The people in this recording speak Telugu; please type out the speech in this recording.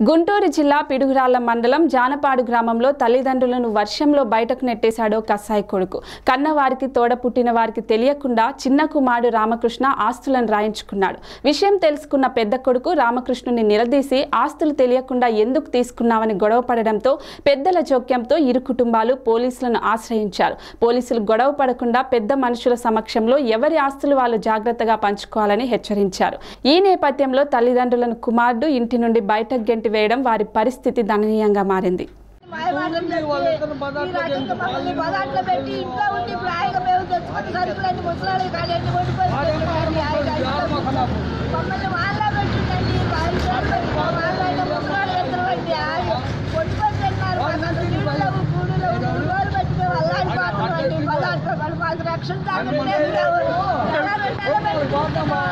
గుంటూరు జిల్లా పిడుగురాళ్ల మండలం జానపాడు గ్రామంలో తల్లిదండ్రులను వర్షంలో బయటకు నెట్టేశాడో కసాయి కొడుకు కన్నవారికి తోడ పుట్టిన వారికి తెలియకుండా చిన్న కుమారుడు రామకృష్ణ ఆస్తులను రాయించుకున్నాడు విషయం తెలుసుకున్న పెద్ద కొడుకు రామకృష్ణుని నిలదీసి ఆస్తులు తెలియకుండా ఎందుకు తీసుకున్నావని గొడవ పడడంతో పెద్దల జోక్యంతో ఇరు కుటుంబాలు పోలీసులను ఆశ్రయించారు పోలీసులు గొడవ పడకుండా పెద్ద మనుషుల సమక్షంలో ఎవరి ఆస్తులు వాళ్ళు జాగ్రత్తగా పంచుకోవాలని హెచ్చరించారు ఈ నేపథ్యంలో తల్లిదండ్రులను కుమారుడు ఇంటి నుండి బయటకు గెంటి వేయడం వారి పరిస్థితి దయనీయంగా మారింది మాయమాటలు చెప్పి ఈ రకంగా మమ్మల్ని పదాట్లో పెట్టి ఇంట్లో ఉండి ఇప్పుడు ఆయన మేము తెచ్చుకుని సరుకులన్నీ ముసలాడు కానీ ఎన్ని ఓడిపోయి మమ్మల్ని వాళ్ళ పెట్టిందండి వాళ్ళ వాళ్ళ ముసలాడు ఎత్తురండి ఆయన కొట్టుకొని తిన్నారు మాకు అసలు నీళ్ళు లేవు కూడు లేవు మూడు రోజులు పెట్టి మేము అల్లాడిపోతున్నామండి పదార్థం వాళ్ళు మాకు రక్షణ దాకా లేదు నెల రెండు నెలలు పెట్టి